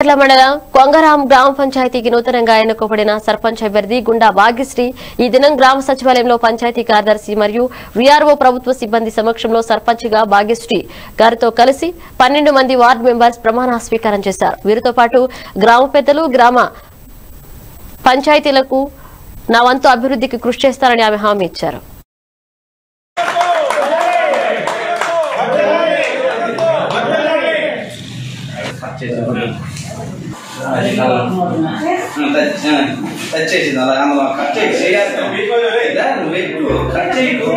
బాపట్ల మండలం కొంగరాం గ్రామ పంచాయతీకి నూతనంగా ఎన్నుకోబడిన సర్పంచ్ అభ్యర్థి గుండా భాగ్యశ్రీ ఈ దినం గ్రామ సచివాలయంలో పంచాయతీ కార్యదర్శి మరియు వీఆర్ఓ ప్రభుత్వ సిబ్బంది సమక్షంలో సర్పంచ్ గా భాగ్యశ్రీ గారితో కలిసి పన్నెండు మంది వార్డు మెంబర్స్ ప్రమాణ స్వీకారం చేశారు వీరితో పాటు గ్రామ పెద్దలు గ్రామ పంచాయతీలకు నా వంతు అభివృద్ధికి కృషి చేస్తారని ఆమె హామీ ఇచ్చారు టచ్ చేసింది అలా అందులో కట్ చేసి నువ్వు ఎక్కువ కట్ చేయకు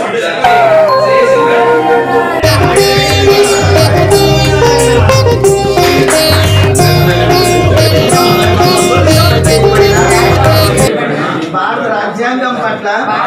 భారత రాజ్యాంగం పట్ల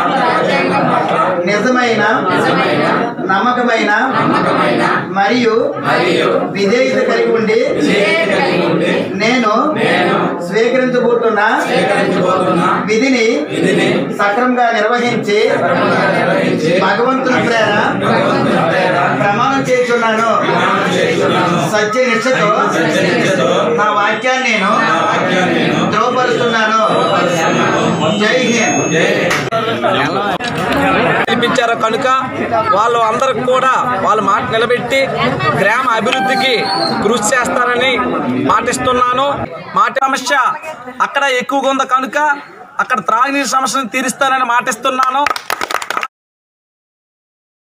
నిజమైన నమ్మకమైన మరియు విధేయత కలిగి ఉండి నేను స్వీకరించబోతున్న విధిని సక్రమంగా నిర్వహించి భగవంతుని ప్రేర ప్రమాణం చేస్తున్నాను సత్య నిష్ఠతో నా వాక్యాన్ని నేను ధ్రువపరుస్తున్నాను జై హింద్ కల్పించారు కనుక వాళ్ళు అందరికి కూడా వాళ్ళ మాట నిలబెట్టి గ్రామ అభివృద్ధికి కృషి చేస్తానని మాటిస్తున్నాను మాట సమస్య అక్కడ ఎక్కువగా ఉంది కనుక అక్కడ త్రాగునీరు సమస్యను తీరుస్తానని మాటిస్తున్నాను